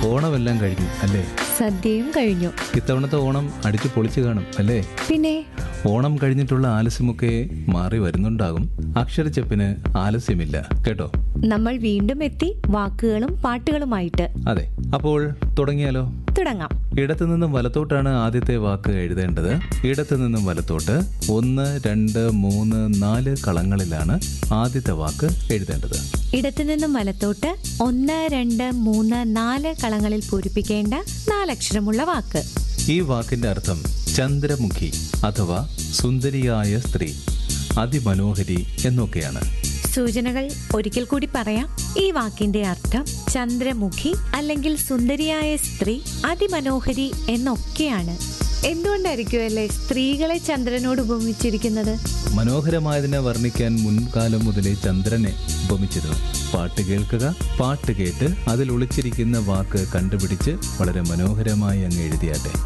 ഓണമെല്ലാം കഴിഞ്ഞു അല്ലേ സദ്യയും കഴിഞ്ഞു ഇത്തവണത്തെ ഓണം അടിച്ചു പൊളിച്ചു കാണും അല്ലേ പിന്നെ ഓണം കഴിഞ്ഞിട്ടുള്ള ആലസ്യമൊക്കെ മാറി വരുന്നുണ്ടാകും അക്ഷരച്ചെപ്പിന് ആലസ്യമില്ല കേട്ടോ നമ്മൾ വീണ്ടും എത്തി വാക്കുകളും പാട്ടുകളുമായിട്ട് അതെ അപ്പോൾ തുടങ്ങിയാലോ തുടങ്ങാം ഇടത്തു നിന്നും വലത്തോട്ടാണ് ആദ്യത്തെ വാക്ക് എഴുതേണ്ടത് ഇടത്തു നിന്നും വലത്തോട്ട് ഒന്ന് രണ്ട് മൂന്ന് നാല് കളങ്ങളിലാണ് ആദ്യത്തെ വാക്ക് എഴുതേണ്ടത് ഇടത്തുനിന്നും വലത്തോട്ട് ഒന്ന് രണ്ട് മൂന്ന് നാല് കളങ്ങളിൽ പൂരിപ്പിക്കേണ്ട നാലക്ഷരമുള്ള വാക്ക് ഈ വാക്കിന്റെ അർത്ഥം ചന്ദ്രമുഖി അഥവാ സുന്ദരിയായ സ്ത്രീ അതിമനോഹരി എന്നൊക്കെയാണ് സൂചനകൾ ഒരിക്കൽ കൂടി പറയാം ഈ വാക്കിന്റെ അർത്ഥം ചന്ദ്രമുഖി അല്ലെങ്കിൽ സുന്ദരിയായ സ്ത്രീ അതിമനോഹരി എന്നൊക്കെയാണ് എന്തുകൊണ്ടായിരിക്കും അല്ലേ സ്ത്രീകളെ ചന്ദ്രനോട് ഉപമിച്ചിരിക്കുന്നത് മനോഹരമായതിനെ വർണ്ണിക്കാൻ മുൻകാലം മുതലേ ചന്ദ്രനെ ഉപമിച്ചിരുന്നു പാട്ട് കേൾക്കുക പാട്ട് കേട്ട് അതിൽ ഒളിച്ചിരിക്കുന്ന വാക്ക് കണ്ടുപിടിച്ച് വളരെ മനോഹരമായി അങ്ങ് എഴുതിയാട്ടെ